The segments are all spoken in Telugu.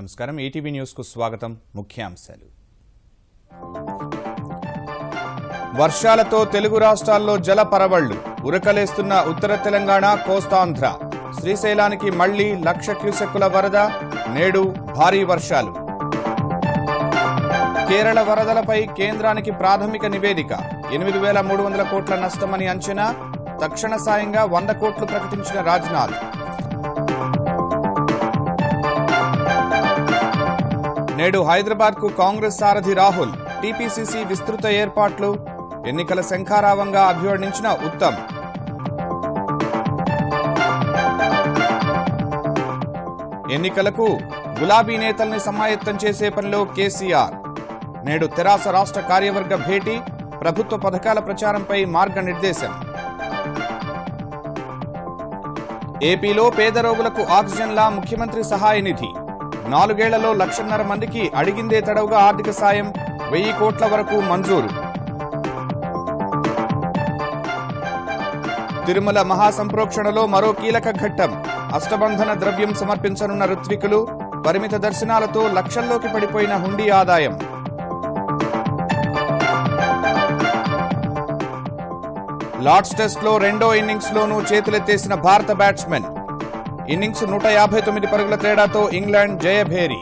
నమస్కారం ఈటీవీ న్యూస్ కు స్వాగతం ముఖ్యాంశాలు వర్షాలతో తెలుగు రాష్ట్రాల్లో జల పరవళ్లు ఉరకలేస్తున్న ఉత్తర తెలంగాణ కోస్తాంధ్ర శ్రీశైలానికి మళ్లీ లక్ష క్యూసెక్కుల వరద నేడు భారీ వర్షాలు కేరళ వరదలపై కేంద్రానికి ప్రాథమిక నివేదిక ఎనిమిది వేల మూడు వందల కోట్ల నష్టమని అంచనా తక్షణ సాయంగా వంద కోట్లు ప్రకటించిన రాజ్నాథ్ నేడు హైదరాబాద్ కు కాంగ్రెస్ సారథి రాహుల్ టీపీసీసీ విస్తృత ఏర్పాట్లు ఎన్నికల శంఖారావంగా అభివర్ణించిన ఉత్తమ్ ఎన్నికలకు గులాబీ నేతల్ని సమాయత్తం చేసే పనిలో కేసీఆర్ నేడు తెరాస రాష్ట్ర కార్యవర్గ భేటీ ప్రభుత్వ పథకాల ప్రచారంపై మార్గనిర్దేశం ఏపీలో పేద రోగులకు ఆక్సిజన్లా ముఖ్యమంత్రి సహాయ నిధి నాలుగేళ్లలో లక్షన్నర మందికి అడిగిందే తడవుగా ఆర్థిక సాయం వెయ్యి కోట్ల వరకు మంజూరు తిరుమల మహాసంప్రోక్షణలో మరో కీలక ఘట్టం అష్టబంధన ద్రవ్యం సమర్పించనున్న ఋత్వికులు పరిమిత దర్శనాలతో లక్షల్లోకి పడిపోయిన హుండీ ఆదాయం లార్డ్స్ టెస్ట్ లో రెండో ఇన్నింగ్స్ లోనూ చేతులెత్తేసిన భారత బ్యాట్స్మెన్ ఇన్నింగ్స్ నూట యాభై తొమ్మిది పరుగుల తేడాతో ఇంగ్లాండ్ జయభేరి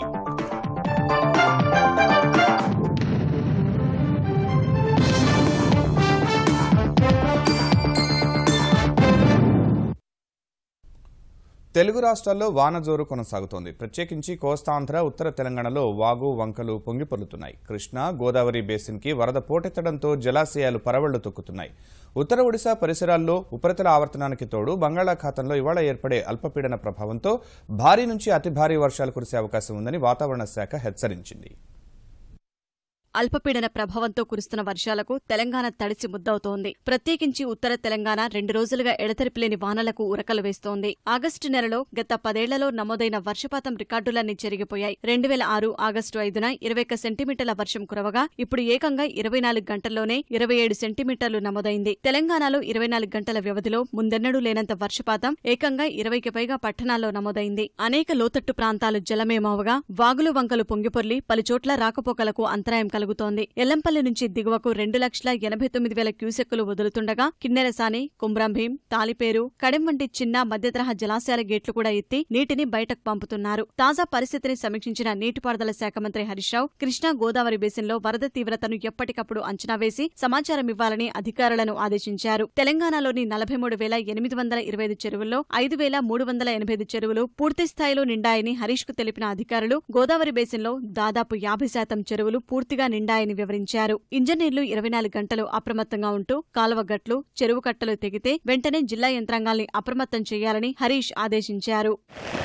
తెలుగు రాష్ట్రాల్లో వాన జోరు కొనసాగుతోంది ప్రత్యేకించి కోస్తాంధ్ర ఉత్తర తెలంగాణలో వాగు వంకలు పొంగిపొర్లుతున్నాయి కృష్ణా గోదావరి బేసిన్కి వరద పోటెత్తడంతో జలాశయాలు పరవళ్లు తొక్కుతున్నాయి ఉత్తర ఒడిశా పరిసరాల్లో ఉపరితల ఆవర్తనానికి తోడు బంగాళాఖాతంలో ఇవాళ ఏర్పడే అల్పపీడన ప్రభావంతో భారీ నుంచి అతి భారీ వర్షాలు కురిసే అవకాశం ఉందని వాతావరణ శాఖ హెచ్చరించింది అల్పపీడన ప్రభావంతో కురుస్తున్న వర్షాలకు తెలంగాణ తడిసి ముద్దవుతోంది ప్రత్యేకించి ఉత్తర తెలంగాణ రెండు రోజులుగా ఎడతెరిపిలేని వానలకు ఉరకలు వేస్తోంది ఆగస్టు నెలలో గత పదేళ్లలో నమోదైన వర్షపాతం రికార్డులన్నీ చెరిగిపోయాయి రెండు వేల ఆరు ఆగస్టు ఐదున ఇరవై ఒక్క సెంటీమీటర్ల వర్షం కురవగా ఇప్పుడు ఏకంగా ఇరవై నాలుగు గంటల్లోనే ఇరవై ఏడు సెంటీమీటర్లు నమోదైంది తెలంగాణలో ఇరవై నాలుగు గంటల వ్యవధిలో ముందెన్నడూ లేనంత వర్షపాతం ఏకంగా ఇరవైకి పైగా పట్టణాల్లో నమోదైంది అనేక లోతట్టు ప్రాంతాలు జలమయమవగా వాగులు వంకలు పొంగిపొర్లి పలుచోట్ల రాకపోకలకు అంతరాయం కలుగుతోంది ఎల్లంపల్లి నుంచి దిగువకు రెండు లక్షల ఎనభై తొమ్మిది వేల క్యూసెక్కులు వదులుతుండగా కిన్నెరసాని కుమ్రంభీం తాలిపేరు కడెం వంటి చిన్న మధ్యతరహా జలాశయాల గేట్లు కూడా ఎత్తి నీటిని బయటకు పంపుతున్నారు తాజా పరిస్థితిని సమీక్షించిన నీటిపారుదల శాఖ మంత్రి హరీష్ రావు కృష్ణా గోదావరి బేసిన్లో వరద తీవ్రతను ఎప్పటికప్పుడు అంచనా వేసి సమాచారం ఇవ్వాలని అధికారులను ఆదేశించారు తెలంగాణలోని నలభై మూడు వేల ఎనిమిది వందల ఇరవై ఐదు చెరువుల్లో ఐదు వేల మూడు వందల ఎనభై ఐదు చెరువులు పూర్తి స్థాయిలో నిండాయని హరీష్ కు తెలిపిన అధికారులు గోదావరి బేసిన్లో దాదాపు యాభై శాతం చెరువులు పూర్తిగా నిండాయని వివరించారు ఇంజనీర్లు ఇరవై నాలుగు గంటలు అప్రమత్తంగా ఉంటూ కాలువ గట్లు చెరువు కట్టలు తెగితే వెంటనే జిల్లా యంత్రాంగాల్ని అప్రమత్తం చేయాలని హరీష్ ఆదేశించారు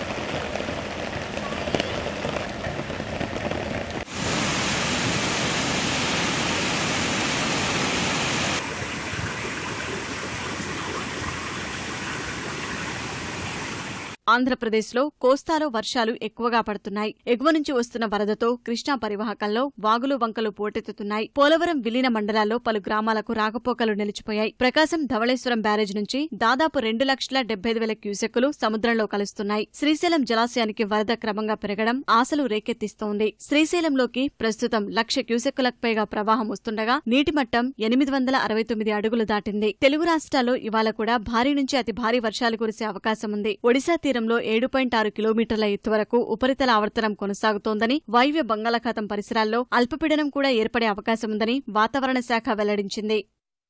ఆంధ్రప్రదేశ్లో కోస్తాలో వర్షాలు ఎక్కువగా పడుతున్నాయి ఎగువ నుంచి వస్తున్న వరదతో కృష్ణా పరివాహకంలో వాగులు వంకలు పోటెత్తుతున్నాయి పోలవరం విలీన మండలాల్లో పలు గ్రామాలకు రాకపోకలు నిలిచిపోయాయి ప్రకాశం ధవళేశ్వరం బ్యారేజ్ నుంచి దాదాపు రెండు లక్షల డెబ్బై ఐదు వేల క్యూసెక్కులు సముద్రంలో కలుస్తున్నాయి శ్రీశైలం జలాశయానికి వరద క్రమంగా పెరగడం ఆశలు రేకెత్తిస్తోంది శ్రీశైలంలోకి ప్రస్తుతం లక్ష క్యూసెక్కులకు పైగా ప్రవాహం వస్తుండగా నీటి మట్టం ఎనిమిది వందల అరవై తొమ్మిది అడుగులు దాటింది తెలుగు రాష్ట్రాల్లో ఇవాళ కూడా భారీ నుంచి అతి భారీ వర్షాలు కురిసే అవకాశం ఉంది ఒడిశా తీరంలో ఏడు పాయింట్ ఆరు కిలోమీటర్ల ఎత్తు వరకు ఉపరితల ఆవర్తనం కొనసాగుతోందని వాయువ్య బంగాళాఖాతం పరిసరాల్లో అల్పపీడనం కూడా ఏర్పడే అవకాశం ఉందని వాతావరణ శాఖ వెల్లడించింది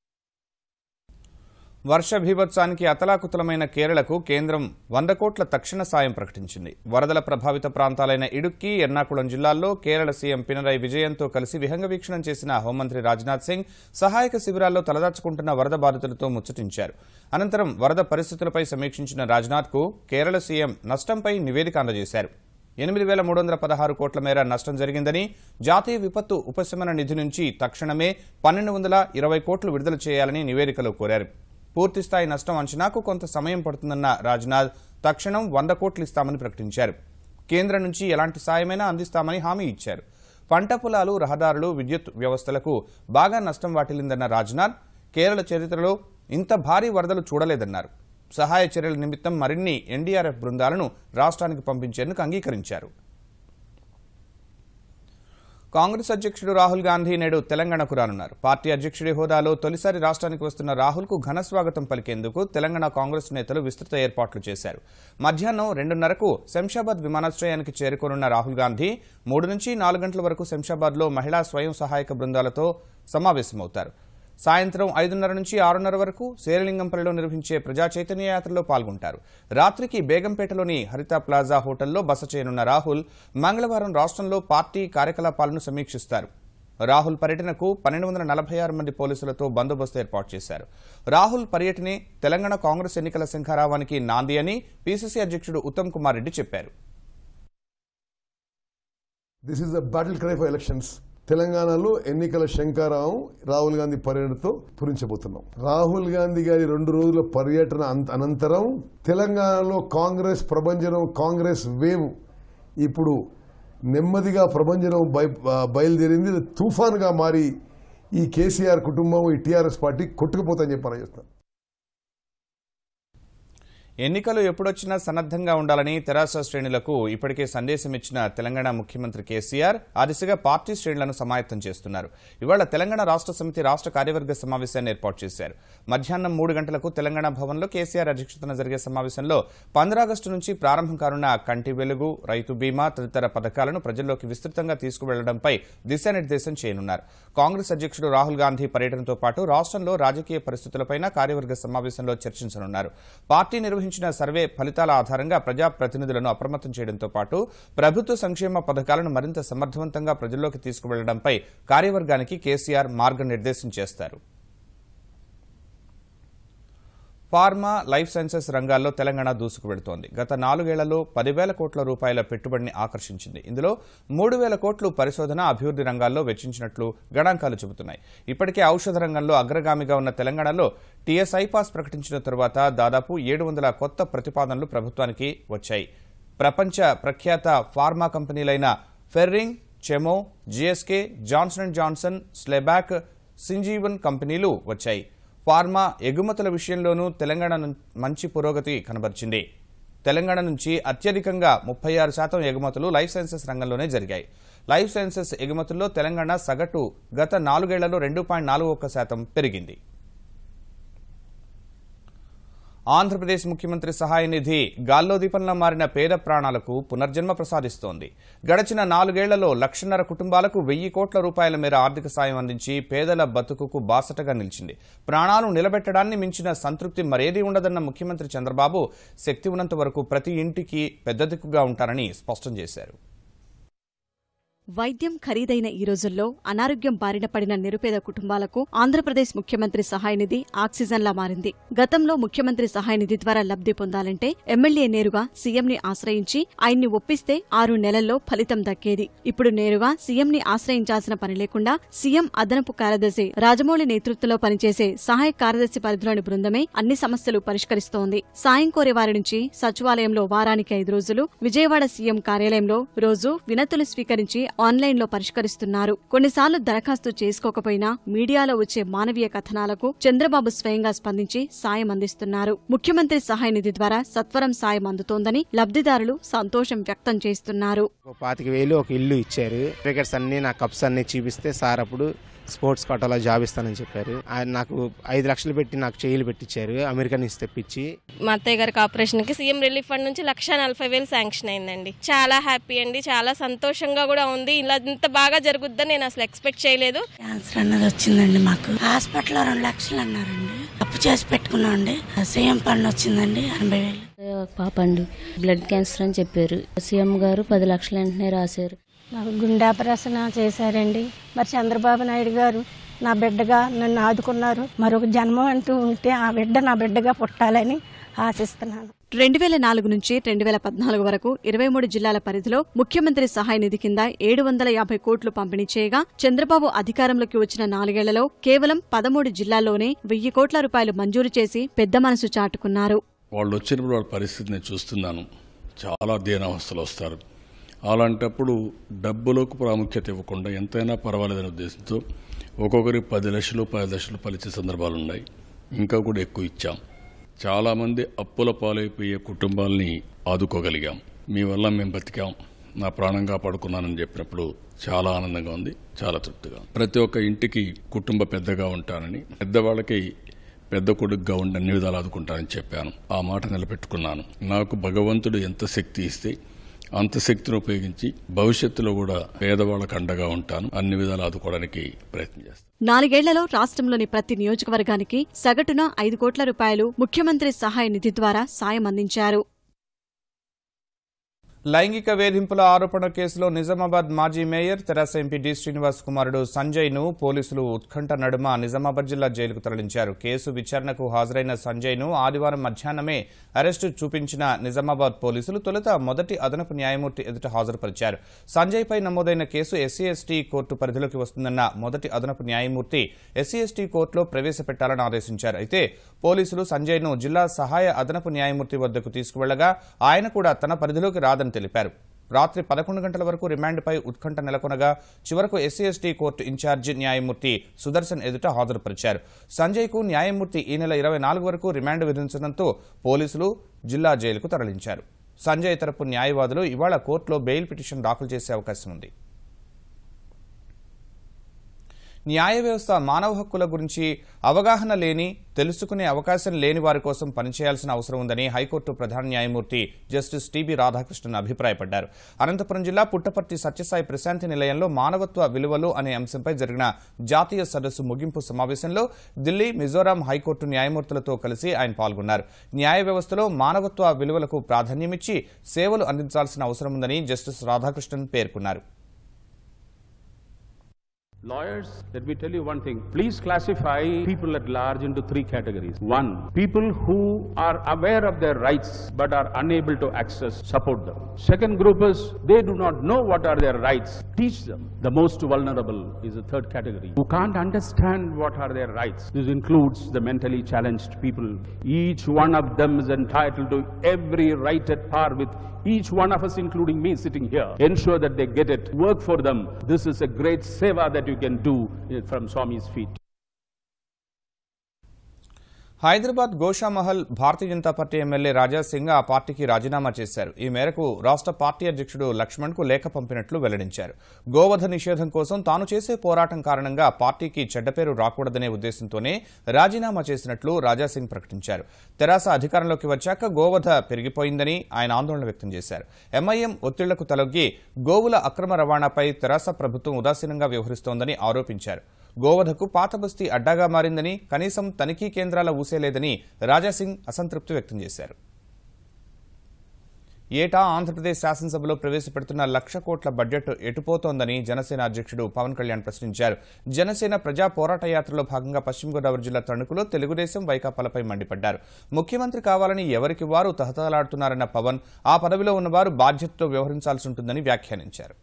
వర్ష భీభత్సానికి అతలాకుతలమైన కేరళకు కేంద్రం వంద కోట్ల తక్షణ సాయం ప్రకటించింది వరదల ప్రభావిత ప్రాంతాలైన ఇడుక్కి ఎర్నాకుళం జిల్లాల్లో కేరళ సీఎం పినరయ్ విజయంతో కలిసి విహంగ వీక్షణం చేసిన హోంమంత్రి రాజ్నాథ్ సింగ్ సహాయక శిబిరాల్లో తలదాచుకుంటున్న వరద బాధితులతో ముచ్చటించారు అనంతరం వరద పరిస్థితులపై సమీక్షించిన రాజ్నాథ్ కు కేరళ సీఎం నష్టంపై నివేదిక అందజేశారు ఎనిమిది వేల మూడు వందల పదహారు కోట్ల మేర నష్టం జరిగిందని జాతీయ విపత్తు ఉపశమన నిధి నుంచి తక్షణమే పన్నెండు వందల ఇరవై కోట్లు విడుదల చేయాలని నివేదికలో కోరారు పూర్తిస్థాయి నష్టం అంచనాకు కొంత సమయం పడుతుందన్న రాజ్నాథ్ తక్షణం వంద కోట్లు ఇస్తామని ప్రకటించారు కేంద్రం నుంచి ఎలాంటి సాయమైనా అందిస్తామని హామీ ఇచ్చారు పంట పొలాలు రహదారులు విద్యుత్ వ్యవస్థలకు బాగా నష్టం వాటిల్లిందన్న రాజ్నాథ్ కేరళ చరిత్రలో ఇంత భారీ వరదలు చూడలేదన్నారు సహాయ చర్యల నిమిత్తం మరిన్ని ఎన్డీఆర్ఎఫ్ బృందాలను రాష్ట్రానికి పంపించేందుకు అంగీకరించారు కాంగ్రెస్ అధ్యక్షుడు రాహుల్ గాంధీ నేడు తెలంగాణకు రానున్నారు పార్టీ అధ్యక్షుడి హోదాలో తొలిసారి రాష్ట్రానికి వస్తున్న రాహుల్కు ఘన స్వాగతం పలికేందుకు తెలంగాణ కాంగ్రెస్ నేతలు విస్తృత ఏర్పాట్లు చేశారు మధ్యాహ్నం రెండున్నరకు శంషాబాద్ విమానాశ్రయానికి చేరుకోనున్న రాహుల్ గాంధీ మూడు నుంచి నాలుగు గంటల వరకు శంషాబాద్లో మహిళా స్వయం సహాయక బృందాలతో సమావేశమవుతారు సాయంత్రం ఐదున్నర నుంచి ఆరున్నర వరకు శేరలింగంపల్లిలో నిర్వహించే ప్రజా చైతన్య యాత్రలో పాల్గొంటారు రాత్రికి బేగంపేటలోని హరిత ప్లాజా హోటల్లో బస చేయనున్న రాహుల్ మంగళవారం రాష్ట్రంలో పార్టీ కార్యకలాపాలను సమీక్షిస్తారు రాహుల్ పర్యటనకు పన్నెండు వందల నలభై ఆరు మంది పోలీసులతో బందోబస్తు ఏర్పాటు చేశారు రాహుల్ పర్యటనే తెలంగాణ కాంగ్రెస్ ఎన్నికల శంఖారావానికి నాంది అని పీసీసీ అధ్యక్షుడు ఉత్తమ్ కుమార్ రెడ్డి చెప్పారు this is the battle cry for elections తెలంగాణలో ఎన్నికల శంకారావం రాహుల్ గాంధీ పర్యటనతో పూరించబోతున్నాం రాహుల్ గాంధీ గారి రెండు రోజుల పర్యటన అంత- అనంతరం తెలంగాణలో కాంగ్రెస్ ప్రభంజనం కాంగ్రెస్ వేవ్ ఇప్పుడు నెమ్మదిగా ప్రభంజనం బయ బయలుదేరింది ఇది తుఫాన్గా మారి ఈ కేసీఆర్ కుటుంబం ఈ టీఆర్ఎస్ పార్టీ కొట్టుకుపోతాయని చెప్పి చెప్తాను ఎన్నికలు ఎప్పుడొచ్చినా సన్నద్ధంగా ఉండాలని తెరాస శ్రేణులకు ఇప్పటికే సందేశం ఇచ్చిన తెలంగాణ ముఖ్యమంత్రి కేసీఆర్ ఆ దిశగా పార్టీ శ్రేణులను సమాయత్తం చేస్తున్నారు ఇవాళ తెలంగాణ రాష్ట్ర సమితి రాష్ట్ర కార్యవర్గ సమావేశాన్ని ఏర్పాటు చేశారు మధ్యాహ్నం మూడు గంటలకు తెలంగాణ భవన్లో కేసీఆర్ అధ్యక్షతన జరిగే సమావేశంలో పంద్రాగస్టు నుంచి ప్రారంభం కానున్న కంటి వెలుగు రైతు బీమా తదితర పథకాలను ప్రజల్లోకి విస్తృతంగా తీసుకువెళ్లడంపై దిశానిర్దేశం చేయనున్నారు కాంగ్రెస్ అధ్యక్షుడు రాహుల్ గాంధీ పర్యటనతో పాటు రాష్ట్రంలో రాజకీయ పరిస్థితులపైన కార్యవర్గ సమావేశంలో చర్చించనున్నారు పార్టీ నిర్వహించిన సర్వే ఫలితాల ఆధారంగా ప్రజాప్రతినిధులను అప్రమత్తం చేయడంతో పాటు ప్రభుత్వ సంక్షేమ పథకాలను మరింత సమర్థవంతంగా ప్రజల్లోకి తీసుకువెళ్లడంపై కార్యవర్గానికి కేసీఆర్ మార్గనిర్దేశం చేస్తారు ఫార్మా లైఫ్ సైన్సెస్ రంగాల్లో తెలంగాణ దూసుకు వెళుతోంది గత నాలుగేళ్లలో పదివేల కోట్ల రూపాయల పెట్టుబడిని ఆకర్షించింది ఇందులో మూడు వేల కోట్లు పరిశోధన అభివృద్ది రంగాల్లో వెచ్చించినట్లు గణాంకాలు చెబుతున్నాయి ఇప్పటికే ఔషధ రంగంలో అగ్రగామిగా ఉన్న తెలంగాణలో టీఎస్ఐ పాస్ ప్రకటించిన తరువాత దాదాపు ఏడు వందల కొత్త ప్రతిపాదనలు ప్రభుత్వానికి వచ్చాయి ప్రపంచ ప్రఖ్యాత ఫార్మా కంపెనీలైన Ferring Chemo GSK Johnson and Johnson స్లెబాక్ సింజీవన్ కంపెనీలు వచ్చాయి ఫార్మా ఎగుమతుల విషయంలోనూ తెలంగాణ ను- మంచి పురోగతి కనబరిచింది తెలంగాణ నుంచి అత్యధికంగా ముప్పై ఆరు శాతం ఎగుమతులు లైఫ్ సైన్సెస్ రంగంలోనే జరిగాయి లైఫ్ సైన్సెస్ ఎగుమతుల్లో తెలంగాణ సగటు గత నాలుగేళ్లలో రెండు పాయింట్ నాలుగు ఒక్క శాతం పెరిగింది ఆంధ్రప్రదేశ్ ముఖ్యమంత్రి సహాయ నిధి గాల్లో దీపంలా మారిన పేద ప్రాణాలకు పునర్జన్మ ప్రసాదిస్తోంది గడిచిన నాలుగేళ్లలో లక్షన్నర కుటుంబాలకు వెయ్యి కోట్ల రూపాయల మేర ఆర్థిక సాయం అందించి పేదల బతుకుకు బాసటగా నిలిచింది ప్రాణాలు నిలబెట్టడాన్ని మించిన సంతృప్తి మరేదీ ఉండదన్న ముఖ్యమంత్రి చంద్రబాబు శక్తి ఉన్నంత వరకు ప్రతి ఇంటికి పెద్ద దిక్కుగా ఉంటారని స్పష్టం చేశారు వైద్యం ఖరీదైన ఈ రోజుల్లో అనారోగ్యం బారిన పడిన నిరుపేద కుటుంబాలకు ఆంధ్రప్రదేశ్ ముఖ్యమంత్రి సహాయ నిధి ఆక్సిజన్లా మారింది గతంలో ముఖ్యమంత్రి సహాయ నిధి ద్వారా లబ్ధి పొందాలంటే ఎమ్మెల్యే నేరుగా సీఎంని ఆశ్రయించి ఆయన్ని ఒప్పిస్తే ఆరు నెలల్లో ఫలితం దక్కేది ఇప్పుడు నేరుగా సీఎంని ఆశ్రయించాల్సిన పని లేకుండా సీఎం అదనపు కార్యదర్శి రాజమౌళి నేతృత్వంలో పనిచేసే సహాయ కార్యదర్శి పరిధిలోని బృందమే అన్ని సమస్యలు పరిష్కరిస్తోంది సాయం కోరే వారి నుంచి సచివాలయంలో వారానికి ఐదు రోజులు విజయవాడ సీఎం కార్యాలయంలో రోజు వినతులు స్వీకరించి ఆన్లైన్లో పరిష్కరిస్తున్నారు కొన్నిసార్లు దరఖాస్తు చేసుకోకపోయినా మీడియాలో వచ్చే మానవీయ కథనాలకు చంద్రబాబు స్వయంగా స్పందించి సాయం అందిస్తున్నారు ముఖ్యమంత్రి సహాయ నిధి ద్వారా సత్వరం సాయం అందుతోందని లబ్ధిదారులు సంతోషం వ్యక్తం చేస్తున్నారు ఒక పాతిక వేలు ఒక ఇల్లు ఇచ్చారు క్రికెట్స్ అన్ని నా కప్స్ అన్ని చూపిస్తే సార్ అప్పుడు స్పోర్ట్స్ కోటాలో జాబ్ ఇస్తానని చెప్పారు ఆయన నాకు ఐదు లక్షలు పెట్టి నాకు చేయిలు పెట్టించారు అమెరికా నుంచి తెప్పించి మా అత్తయ్య గారికి ఆపరేషన్ కి సీఎం రిలీఫ్ ఫండ్ నుంచి లక్ష నలభై వేలు శాంక్షన్ అయిందండి చాలా హ్యాపీ అండి చాలా సంతోషంగా కూడా ఉంది ఇలా ఇంత బాగా జరుగుద్దని నేను అసలు ఎక్స్పెక్ట్ చేయలేదు క్యాన్సర్ అన్నది వచ్చిందండి మాకు హాస్పిటల్లో రెండు లక్షలు అన్నారండి అప్పు చేసి పెట్టుకున్నామండి సీఎం ఫండ్ వచ్చిందండి ఎనభై వేలు ఒక పాప అండి బ్లడ్ క్యాన్సర్ అని చెప్పారు సీఎం గారు పది లక్షలు వెంటనే రాశారు నాకు గుండె ఆపరేషన్ చేశారండి మరి చంద్రబాబు నాయుడు గారు నా బిడ్డగా నన్ను ఆదుకున్నారు మరొక జన్మం అంటూ ఉంటే ఆ బిడ్డ నా బిడ్డగా పుట్టాలని ఆశిస్తున్నాను రెండు వేల నాలుగు నుంచి రెండు వేల పద్నాలుగు వరకు ఇరవై మూడు జిల్లాల పరిధిలో ముఖ్యమంత్రి సహాయ నిధి కింద ఏడు వందల యాభై కోట్లు పంపిణీ చేయగా చంద్రబాబు అధికారంలోకి వచ్చిన నాలుగేళ్లలో కేవలం పదమూడు జిల్లాల్లోనే వెయ్యి కోట్ల రూపాయలు మంజూరు చేసి పెద్ద మనసు చాటుకున్నారు వాళ్ళు వచ్చినప్పుడు వాళ్ళ పరిస్థితి నేను చూస్తున్నాను చాలా దీనావస్థలు వస్తారు అలాంటప్పుడు డబ్బులకు ప్రాముఖ్యత ఇవ్వకుండా ఎంతైనా పర్వాలేదనే ఉద్దేశంతో ఒక్కొక్కరికి పది లక్షలు పది లక్షలు పలిచే సందర్భాలు ఉన్నాయి ఇంకా కూడా ఎక్కువ ఇచ్చాం చాలామంది అప్పుల పాలైపోయే కుటుంబాలని ఆదుకోగలిగాం మీ వల్ల మేము బతికాం నా ప్రాణం కాపాడుకున్నానని చెప్పినప్పుడు చాలా ఆనందంగా ఉంది చాలా తృప్తిగా ఉంది ప్రతి ఒక్క ఇంటికి కుటుంబ పెద్దగా ఉంటానని పెద్దవాళ్ళకి పెద్ద కొడుకుగా ఉండి అన్ని విధాలు ఆదుకుంటానని చెప్పాను ఆ మాట నిలబెట్టుకున్నాను నాకు భగవంతుడు ఎంత శక్తి ఇస్తే అంత శక్తిని ఉపయోగించి భవిష్యత్తులో కూడా పేదవాళ్ళకు అండగా ఉంటాను అన్ని విధాలు ఆదుకోవడానికి ప్రయత్నం చేస్తాను నాలుగేళ్లలో రాష్ట్రంలోని ప్రతి నియోజకవర్గానికి సగటున ఐదు కోట్ల రూపాయలు ముఖ్యమంత్రి సహాయ నిధి ద్వారా సాయం అందించారు లైంగిక వేధింపుల ఆరోపణ కేసులో నిజామాబాద్ మాజీ మేయర్ తెరాస ఎంపీ డి శ్రీనివాస్ కుమారుడు సంజయ్ ను పోలీసులు ఉత్కంఠ నడుమ నిజామాబాద్ జిల్లా జైలుకు తరలించారు కేసు విచారణకు హాజరైన సంజయ్ ను ఆదివారం మధ్యాహ్నమే అరెస్టు చూపించిన నిజామాబాద్ పోలీసులు తొలుత మొదటి అదనపు న్యాయమూర్తి ఎదుట హాజరుపరిచారు సంజయ్ పై నమోదైన కేసు ఎస్సీ ఎస్టీ కోర్టు పరిధిలోకి వస్తుందన్న మొదటి అదనపు న్యాయమూర్తి ఎస్సీ ఎస్టీ కోర్టులో ప్రవేశపెట్టాలని ఆదేశించారు అయితే పోలీసులు సంజయ్ ను జిల్లా సహాయ అదనపు న్యాయమూర్తి వద్దకు తీసుకువెళ్లగా ఆయన కూడా తన పరిధిలోకి రాదని తెలిపారు రాత్రి పదకొండు గంటల వరకు రిమాండ్పై ఉత్కంఠ నెలకొనగా చివరకు ఎస్సీ ఎస్టీ కోర్టు ఇన్ఛార్జి న్యాయమూర్తి సుదర్శన్ ఎదుట హాజరుపరిచారు సంజయ్కు న్యాయమూర్తి ఈ నెల ఇరవై నాలుగు వరకు రిమాండ్ విధించడంతో పోలీసులు జిల్లా జైలుకు తరలించారు సంజయ్ తరపు న్యాయవాదులు ఇవాళ కోర్టులో బెయిల్ పిటిషన్ దాఖలు చేసే అవకాశం ఉంది న్యాయ వ్యవస్థ మానవ హక్కుల గురించి అవగాహన లేని తెలుసుకునే అవకాశం లేని వారి కోసం పనిచేయాల్సిన అవసరం ఉందని హైకోర్టు ప్రధాన న్యాయమూర్తి జస్టిస్ టీబీ రాధాకృష్ణన్ అభిప్రాయపడ్డారు అనంతపురం జిల్లా పుట్టపర్తి సత్యసాయి ప్రశాంతి నిలయంలో మానవత్వ విలువలు అనే అంశంపై జరిగిన జాతీయ సదస్సు ముగింపు సమావేశంలో ఢిల్లీ మిజోరాం హైకోర్టు న్యాయమూర్తులతో కలిసి ఆయన పాల్గొన్నారు న్యాయ వ్యవస్థలో మానవత్వ విలువలకు ప్రాధాన్యమిచ్చి సేవలు అందించాల్సిన అవసరం ఉందని జస్టిస్ రాధాకృష్ణన్ పేర్కొన్నారు Lawyers, let me tell you one thing. Please classify people at large into three categories. One, people who are aware of their rights but are unable to access, support them. Second group is they do not know what are their rights. Teach them. The most vulnerable is the third category who can't understand what are their rights. This includes the mentally challenged people. Each one of them is entitled to every right at par with each one of us, including me sitting here, ensure that they get it, work for them. This is a great seva that you can do eh, from Swami's feet. Hyderabad Goshamahal Bharatiya Janata Party MLA Raja Singh ఆ పార్టీకి రాజీనామా చేశారు ఈ మేరకు రాష్ట్ర పార్టీ అధ్యక్షుడు లక్ష్మణ్ కు లేఖ పంపినట్లు వెల్లడించారు గోవధ నిషేధం కోసం తాను చేసే పోరాటం కారణంగా పార్టీకి చెడ్డ పేరు రాకూడదనే ఉద్దేశంతోనే రాజీనామా చేసినట్లు రాజా సింగ్ ప్రకటించారు తెరాస అధికారంలోకి వచ్చాక గోవధ పెరిగిపోయిందని ఆయన ఆందోళన వ్యక్తం చేశారు ఎంఐఎం ఒత్తిళ్లకు తలొగ్గి గోవుల అక్రమ రవాణాపై తెరాస ప్రభుత్వం ఉదాసీనంగా వ్యవహరిస్తోందని ఆరోపించారు గోవధకు పాత బస్తీ అడ్డాగా మారిందని కనీసం తనిఖీ కేంద్రాల ఊసేలేదని రాజాసింగ్ అసంతృప్తి వ్యక్తం చేశారు ఏటా ఆంధ్రప్రదేశ్ శాసనసభలో ప్రవేశపెడుతున్న లక్ష కోట్ల బడ్జెట్ ఎటుపోతోందని జనసేన అధ్యక్షుడు పవన్ కళ్యాణ్ ప్రశ్నించారు జనసేన ప్రజా పోరాట యాత్రలో భాగంగా పశ్చిమ గోదావరి జిల్లా తణుకులో తెలుగుదేశం వైకాపాలపై మండిపడ్డారు ముఖ్యమంత్రి కావాలని ఎవరికి వారు తహతలాడుతున్నారన్న పవన్ ఆ పదవిలో ఉన్నవారు బాధ్యతతో వ్యవహరించాల్సి ఉంటుందని వ్యాఖ్యానించారు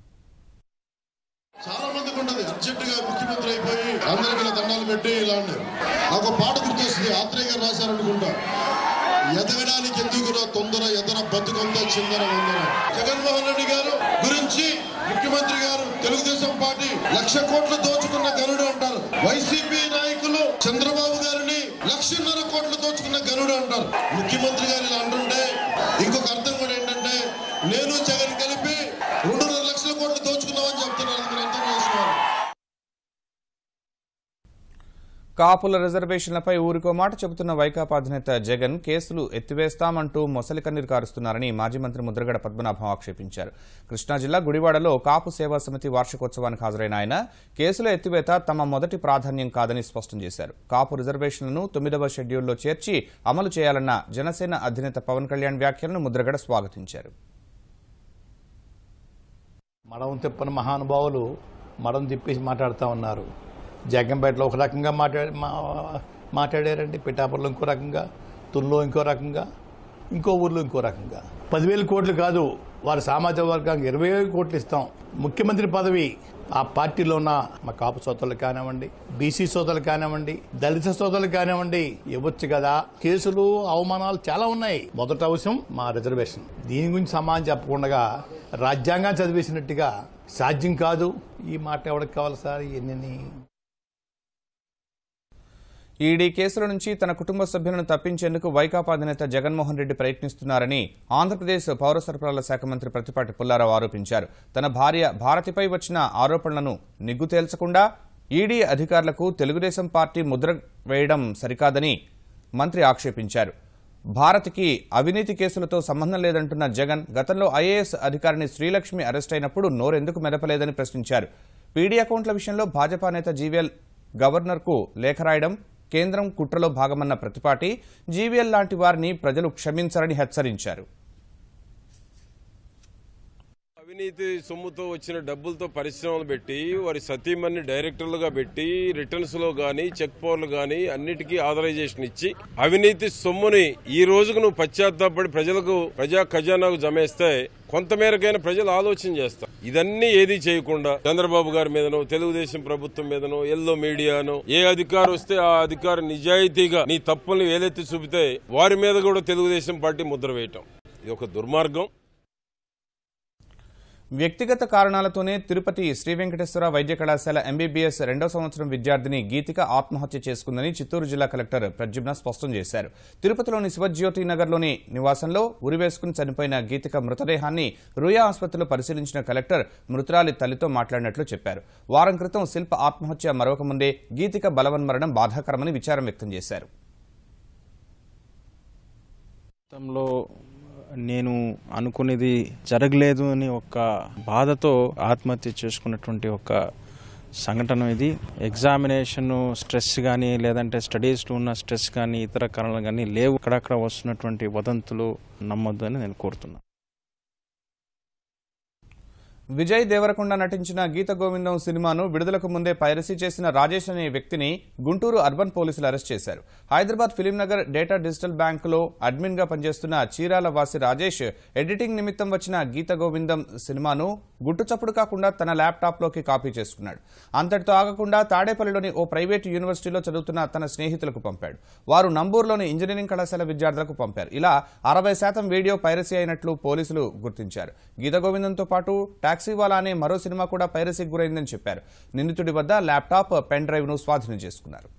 చాలా మందికి ఉండదు అర్జెంట్ గా ముఖ్యమంత్రి అయిపోయి అందరికి ఇలా దండాలు పెట్టి ఇలా ఉన్నారు నాకు ఒక పాట గుర్తొస్తుంది ఆత్రేయ గారు రాశారనుకుంటా ఎదగడానికి ఎందుకు నా తొందర ఎదర బతుకంతా చిందర వందర జగన్మోహన్ రెడ్డి గారు గురించి ముఖ్యమంత్రి గారు తెలుగుదేశం పార్టీ లక్ష కోట్లు దోచుకున్న గనుడు అంటారు వైసీపీ నాయకులు చంద్రబాబు గారిని లక్షన్నర కోట్లు దోచుకున్న గనుడు అంటారు ముఖ్యమంత్రి గారు ఇలా అంటుంటే ఇంకొక అర్థం కూడా ఏంటంటే నేను జగన్ కలిపి రెండున్నర లక్షల కోట్లు దోచుకున్నామని చెప్తున్నారు మీరు అర్థం చేసుకోవాలి కాపుల రిజర్వేషన్లపై ఊరికో మాట చెబుతున్న వైకాపా అధినేత జగన్ కేసులు ఎత్తివేస్తామంటూ మొసలి కన్నీరు కారుస్తున్నారని మాజీ మంత్రి ముద్రగడ పద్మనాభం ఆక్షేపించారు కృష్ణా జిల్లా గుడివాడలో కాపు సేవా సమితి వార్షికోత్సవానికి హాజరైన ఆయన కేసుల ఎత్తివేత తమ మొదటి ప్రాధాన్యం కాదని స్పష్టం చేశారు కాపు రిజర్వేషన్లను తొమ్మిదవ షెడ్యూల్లో చేర్చి అమలు చేయాలన్న జనసేన అధినేత పవన్ కళ్యాణ్ వ్యాఖ్యలను ముద్రగడ స్వాగతించారు మడం తిప్పని మహానుభావులు మడం తిప్పేసి మాట్లాడుతూ ఉన్నారు జగ్గంపేటలో ఒక రకంగా మాట్లాడి మా- మాట్లాడారండి పిఠాపురంలో ఇంకో రకంగా తుల్లో ఇంకో రకంగా ఇంకో ఊర్లో ఇంకో రకంగా పదివేల కోట్లు కాదు వారి సామాజిక వర్గానికి ఇరవై వేల కోట్లు ఇస్తాం ముఖ్యమంత్రి పదవి ఆ పార్టీలో ఉన్న మా కాపు సోదరులు కానివ్వండి బీసీ సోదరులు కానివ్వండి దళిత సోదరులు కానివ్వండి ఇవ్వచ్చు కదా కేసులు అవమానాలు చాలా ఉన్నాయి మొదటి అంశం మా రిజర్వేషన్ దీని గురించి సమాధానం చెప్పకుండా రాజ్యాంగం చదివేసినట్టుగా సాధ్యం కాదు ఈ మాట ఎవరికి కావాలి సార్ ఎన్ని ఈడీ కేసుల నుంచి తన కుటుంబ సభ్యులను తప్పించేందుకు వైకాపా అధినేత జగన్మోహన్ రెడ్డి ప్రయత్నిస్తున్నారని ఆంధ్రప్రదేశ్ పౌర సరఫరాల శాఖ మంత్రి ప్రతిపాటి పుల్లారావు ఆరోపించారు తన భార్య భారతిపై వచ్చిన ఆరోపణలను నిగ్గు తేల్చకుండా ఈడీ అధికారులకు తెలుగుదేశం పార్టీ ముద్ర వేయడం సరికాదని మంత్రి ఆక్షేపించారు భారత్కి అవినీతి కేసులతో సంబంధం లేదంటున్న జగన్ గతంలో ఐఏఎస్ అధికారిని శ్రీలక్ష్మి అరెస్ట్ అయినప్పుడు నోరెందుకు మెదపలేదని ప్రశ్నించారు పీడీ అకౌంట్ల విషయంలో భాజపా నేత జీవీఎల్ గవర్నర్కు లేఖ రాయడం కేంద్రం కుట్రలో భాగమన్న ప్రతిపాటి జీవీఎల్ లాంటి వారిని ప్రజలు క్షమించరని హెచ్చరించారు అవినీతి సొమ్ముతో వచ్చిన డబ్బులతో పరిశ్రమలు పెట్టి వారి సతీమణి డైరెక్టర్లుగా పెట్టి రిటర్న్స్ లో గానీ చెక్ పవర్లు గానీ అన్నిటికీ ఆథరైజేషన్ ఇచ్చి అవినీతి సొమ్ముని ఈ రోజుకు నువ్వు పశ్చాత్తాపడి ప్రజలకు ప్రజా ఖజానాకు జమేస్తే కొంతమేరకైనా ప్రజలు ఆలోచన చేస్తారు ఇదన్నీ ఏది చేయకుండా చంద్రబాబు గారి మీదనో తెలుగుదేశం ప్రభుత్వం మీదనో ఎల్లో మీడియానో ఏ అధికారం వస్తే ఆ అధికారం నిజాయితీగా నీ తప్పుల్ని వేలెత్తి చూపితే వారి మీద కూడా తెలుగుదేశం పార్టీ ముద్ర వేయటం ఇది ఒక దుర్మార్గం వ్యక్తిగత కారణాలతోనే తిరుపతి శ్రీ వెంకటేశ్వర వైద్య కళాశాల ఎంబీబీఎస్ రెండో సంవత్సరం విద్యార్థిని గీతిక ఆత్మహత్య చేసుకుందని చిత్తూరు జిల్లా కలెక్టర్ ప్రద్యుమ్న స్పష్టం చేశారు తిరుపతిలోని శివజ్యోతి నగర్లోని నివాసంలో ఉరివేసుకుని చనిపోయిన గీతిక మృతదేహాన్ని రుయా ఆసుపత్రిలో పరిశీలించిన కలెక్టర్ మృతురాలి తల్లితో మాట్లాడినట్లు చెప్పారు వారం క్రితం శిల్ప ఆత్మహత్య మరొక ముందే గీతిక బలవన్మరణం బాధాకరమని విచారం వ్యక్తం చేశారు గతంలో నేను అనుకునేది జరగలేదు అని ఒక బాధతో ఆత్మహత్య చేసుకున్నటువంటి ఒక సంఘటన ఇది ఎగ్జామినేషన్ స్ట్రెస్ కానీ లేదంటే స్టడీస్లో ఉన్న స్ట్రెస్ కానీ ఇతర కారణాలు కానీ లేవు అక్కడక్కడ వస్తున్నటువంటి వదంతులు నమ్మొద్దు అని నేను కోరుతున్నాను విజయ్ దేవరకొండ నటించిన గీత గోవిందం సినిమాను విడుదలకు ముందే పైరసీ చేసిన రాజేష్ అనే వ్యక్తిని గుంటూరు అర్బన్ పోలీసులు అరెస్ట్ చేశారు Hyderabad film Nagar data digital బ్యాంకులో అడ్మిన్ గా పనిచేస్తున్న చీరాల వాసి రాజేష్ ఎడిటింగ్ నిమిత్తం వచ్చిన గీత గోవిందం సినిమాను గుట్టుచప్పుడు కాకుండా తన ల్యాప్టాప్లోకి కాపీ చేసుకున్నాడు అంతటితో ఆగకుండా తాడేపల్లిలోని ఓ ప్రైవేటు యూనివర్సిటీలో చదువుతున్న తన స్నేహితులకు పంపాడు వారు నంబూరులోని ఇంజనీరింగ్ కళాశాల విద్యార్థులకు పంపారు ఇలా అరవై శాతం వీడియో పైరసీ అయినట్లు పోలీసులు గుర్తించారు గీత గోవిందంతో పాటు టాక్సీవాలా అనే మరో సినిమా కూడా పైరసీకి గురైందని చెప్పారు నిందితుడి వద్ద ల్యాప్టాప్ పెన్ డ్రైవ్ ను స్వాధీనం చేసుకున్నారు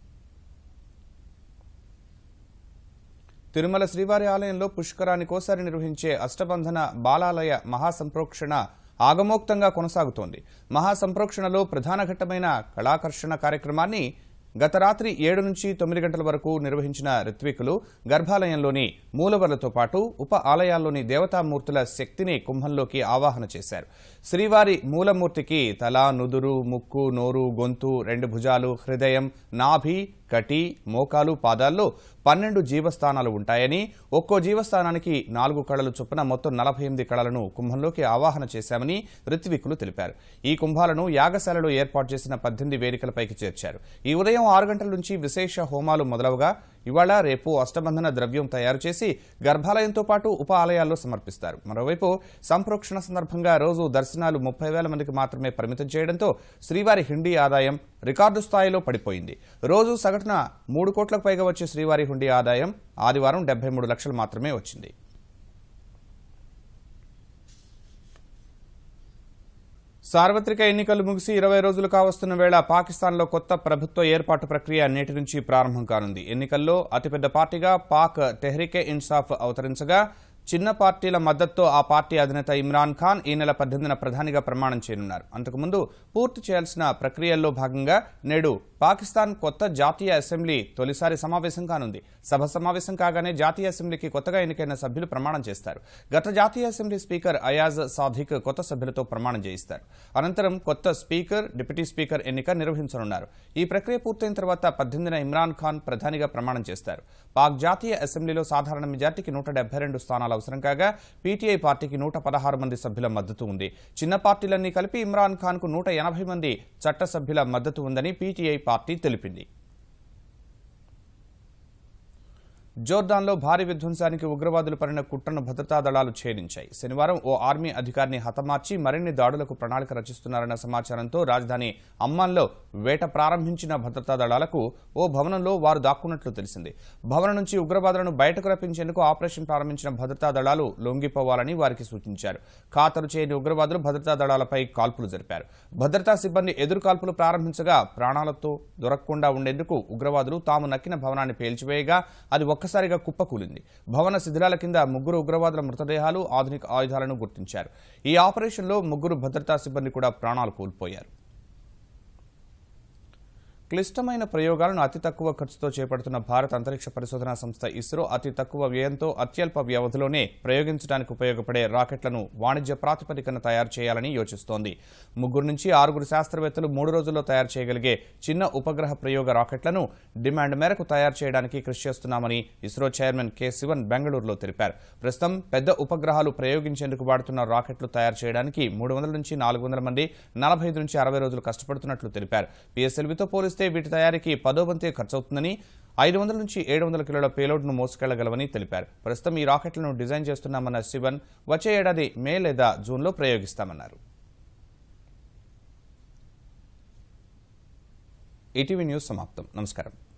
తిరుమల శ్రీవారి ఆలయంలో పుష్కరానికోసారి నిర్వహించే అష్టబంధన బాలాలయ మహాసంప్రోక్షణ ఆగమోక్తంగా కొనసాగుతోంది మహాసంప్రోక్షణలో ప్రధాన ఘట్టమైన కళాకర్షణ కార్యక్రమాన్ని గత రాత్రి ఏడు నుంచి తొమ్మిది గంటల వరకు నిర్వహించిన రిత్వికులు గర్భాలయంలోని మూలవర్లతో పాటు ఉప ఆలయాల్లోని దేవతామూర్తుల శక్తిని కుంభంలోకి ఆవాహన చేశారు శ్రీవారి మూలమూర్తికి తల నుదురు ముక్కు నోరు గొంతు రెండు భుజాలు హృదయం నాభి కటి మోకాలు పాదాల్లో పన్నెండు జీవస్థానాలు ఉంటాయని ఒక్కో జీవస్థానానికి నాలుగు కళలు చొప్పున మొత్తం నలభై ఎనిమిది కళలను కుంభంలోకి ఆవాహన చేశామని ఋత్వికులు తెలిపారు ఈ కుంభాలను యాగశాలలో ఏర్పాటు చేసిన పద్దెనిమిది వేదికలపైకి చేర్చారు ఈ ఉదయం ఆరు గంటల నుంచి విశేష హోమాలు మొదలవగా ఇవాళ రేపు అష్టబంధన ద్రవ్యం తయారు చేసి గర్భాలయంతో పాటు ఉప ఆలయాల్లో సమర్పిస్తారు మరోవైపు సంప్రోక్షణ సందర్భంగా రోజు దర్శనాలు ముప్పై వేల మందికి మాత్రమే పరిమితం చేయడంతో శ్రీవారి హుండీ ఆదాయం రికార్డు స్థాయిలో పడిపోయింది రోజు సగటున మూడు కోట్లకు పైగా వచ్చే శ్రీవారి హుండీ ఆదాయం ఆదివారం డెబ్బై మూడు లక్షలు మాత్రమే వచ్చింది సార్వత్రిక ఎన్నికలు ముగిసి ఇరవై రోజులు కావస్తున్న వేళ పాకిస్తాన్లో కొత్త ప్రభుత్వ ఏర్పాటు ప్రక్రియ నేటి నుంచి ప్రారంభం కానుంది ఎన్నికల్లో అతిపెద్ద పార్టీగా పాక్ తెహ్రీకే ఇన్సాఫ్ అవతరించగా చిన్న పార్టీల మద్దతుతో ఆ పార్టీ అధినేత ఇమ్రాన్ ఖాన్ ఈ నెల పద్దెనిమిదిన ప్రధానిగా ప్రమాణం చేయనున్నారు అంతకుముందు పూర్తి చేయాల్సిన ప్రక్రియల్లో భాగంగా నేడు పాకిస్తాన్ కొత్త జాతీయ అసెంబ్లీ తొలిసారి సమావేశం కానుంది సభ సమావేశం కాగానే జాతీయ అసెంబ్లీకి కొత్తగా ఎన్నికైన సభ్యులు ప్రమాణం చేస్తారు గత జాతీయ అసెంబ్లీ స్పీకర్ అయాజ్ సాధిక్ కొత్త సభ్యులతో ప్రమాణం చేయిస్తారు అనంతరం కొత్త స్పీకర్ డిప్యూటీ స్పీకర్ ఎన్నిక నిర్వహించనున్నారు ఈ ప్రక్రియ పూర్తయిన తర్వాత పద్దెనిమిదిన ఇమ్రాన్ ఖాన్ ప్రధానిగా ప్రమాణం చేస్తారు పాక్ జాతీయ అసెంబ్లీలో సాధారణ మెజార్టీకి నూట డెబ్బై రెండు స్థానాలు అవసరం కాగా పీటీఐ పార్టీకి నూట పదహారు మంది సభ్యుల మద్దతు ఉంది చిన్న పార్టీలన్నీ కలిపి ఇమ్రాన్ ఖాన్ కు నూట ఎనభై మంది చట్టసభ్యుల మద్దతు ఉందని పీటీఐ పార్టీ తెలిపింది జోర్దాన్లో భారీ విధ్వంసానికి ఉగ్రవాదులు పడిన కుట్రను భద్రతా దళాలు ఛేదించాయి శనివారం ఓ ఆర్మీ అధికారిని హతమార్చి మరిన్ని దాడులకు ప్రణాళిక రచిస్తున్నారన్న సమాచారంతో రాజధాని అమ్మాన్లో వేట ప్రారంభించిన భద్రతా దళాలకు ఓ భవనంలో వారు దాక్కున్నట్లు తెలిసింది భవనం నుంచి ఉగ్రవాదులను బయటకు రప్పించేందుకు ఆపరేషన్ ప్రారంభించిన భద్రతా దళాలు లొంగిపోవాలని వారికి సూచించారు ఖాతరు చేయని ఉగ్రవాదులు భద్రతా దళాలపై కాల్పులు జరిపారు భద్రతా సిబ్బంది ఎదురు కాల్పులు ప్రారంభించగా ప్రాణాలతో దొరకకుండా ఉండేందుకు ఉగ్రవాదులు తాము నక్కిన భవనాన్ని పేల్చివేయగా అది ఒక్కసారిగా కుప్పకూలింది భవన శిథిలాల కింద ముగ్గురు ఉగ్రవాదుల మృతదేహాలు ఆధునిక ఆయుధాలను గుర్తించారు ఈ ఆపరేషన్లో ముగ్గురు భద్రతా సిబ్బంది కూడా ప్రాణాలు కోల్పోయారు క్లిష్టమైన ప్రయోగాలను అతి తక్కువ ఖర్చుతో చేపడుతున్న భారత అంతరిక్ష పరిశోధనా సంస్థ ఇస్రో అతి తక్కువ వ్యయంతో అత్యల్ప వ్యవధిలోనే ప్రయోగించడానికి ఉపయోగపడే రాకెట్లను వాణిజ్య ప్రాతిపదికన తయారు చేయాలని యోచిస్తోంది ముగ్గురు నుంచి ఆరుగురు శాస్త్రవేత్తలు మూడు రోజుల్లో తయారు చేయగలిగే చిన్న ఉపగ్రహ ప్రయోగ రాకెట్లను డిమాండ్ మేరకు తయారు చేయడానికి కృషి చేస్తున్నామని ఇస్రో చైర్మన్ కె శివన్ బెంగళూరులో తెలిపారు ప్రస్తుతం పెద్ద ఉపగ్రహాలు ప్రయోగించేందుకు వాడుతున్న రాకెట్లు తయారు చేయడానికి మూడు వందల నుంచి నాలుగు వందల మంది నలభై ఐదు నుంచి అరవై రోజులు కష్టపడుతున్నట్లు తెలిపారు పిఎస్ఎల్వితో పోలిస్తే వీటి తయారీకి పదో వంతే ఖర్చవుతుందని ఐదు వందల నుంచి ఏడు వందల కిలోల పేలోడ్ను మోసుకెళ్లగలవని తెలిపారు ప్రస్తుతం ఈ రాకెట్లను డిజైన్ చేస్తున్నామన్న శివన్ వచ్చే ఏడాది మే లేదా జూన్లో ప్రయోగిస్తామన్నారు ఈటీవీ న్యూస్ సమాప్తం నమస్కారం